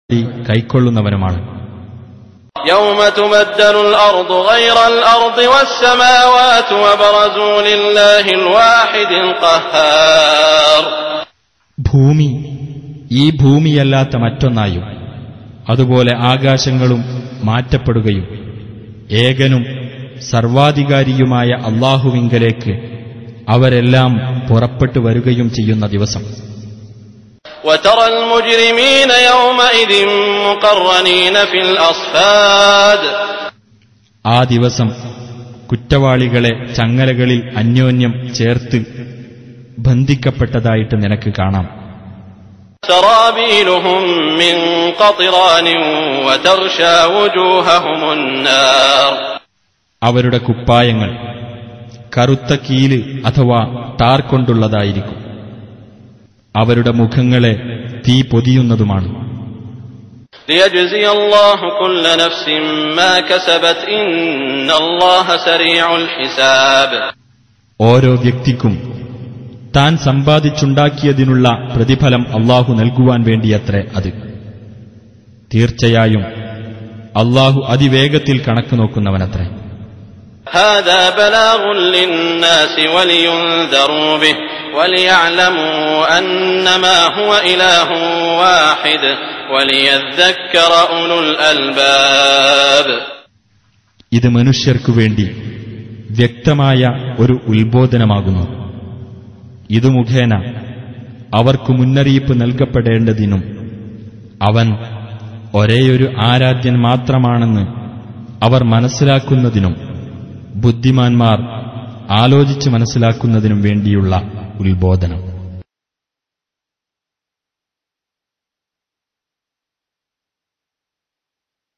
കൈക്കൊള്ളുന്നവനുമാണ് يوم تبدل الأرض غير الأرض والسماوات وبرزوا لله الواحد القهار ഭൂമി ഈ ഭൂമിയല്ലാത്ത മറ്റൊന്നായും അതുപോലെ ആകാശങ്ങളും മാറ്റപ്പെടുകയും ഏകനും സർവാധികാരിയുമായ അള്ളാഹുവിങ്കലേക്ക് അവരെല്ലാം പുറപ്പെട്ടു വരികയും ചെയ്യുന്ന ദിവസം وترى المجرمين يومئذ مقرنين في الأصفاد ആ ദിവസം കുറ്റവാളികളെ ചങ്ങലകളിൽ അന്യോന്യം ചേർത്ത് ബന്ധിക്കപ്പെട്ടതായിട്ട് നിനക്ക് കാണാം سرابيلهم من قطران وتغشى وجوههم النار അവരുടെ കുപ്പായങ്ങൾ കറുത്ത കീല് അഥവാ ടാർ കൊണ്ടുള്ളതായിരിക്കും അവരുടെ മുഖങ്ങളെ തീ പൊതിയുന്നതുമാണ് ليجزي الله كل نفس ما كسبت إن الله سريع الحساب ഓരോ വ്യക്തിക്കും താൻ സമ്പാദിച്ചുണ്ടാക്കിയതിനുള്ള പ്രതിഫലം അള്ളാഹു നൽകുവാൻ വേണ്ടിയത്രേ അത് തീർച്ചയായും അള്ളാഹു അതിവേഗത്തിൽ കണക്ക് നോക്കുന്നവനത്രേ هذا بلاغ للناس ولينذروا به وليعلموا أنما هو إله واحد وليذكر أولو الألباب ഇത് മനുഷ്യർക്കു വേണ്ടി വ്യക്തമായ ഒരു ഉത്ബോധനമാകുന്നു ഇതു മുഖേന അവർക്ക് മുന്നറിയിപ്പ് നൽകപ്പെടേണ്ടതിനും അവൻ ഒരേയൊരു ആരാധ്യൻ മാത്രമാണെന്ന് അവർ മനസ്സിലാക്കുന്നതിനും ബുദ്ധിമാന്മാർ ആലോചിച്ച് മനസ്സിലാക്കുന്നതിനും വേണ്ടിയുള്ള ഉത്ബോധനം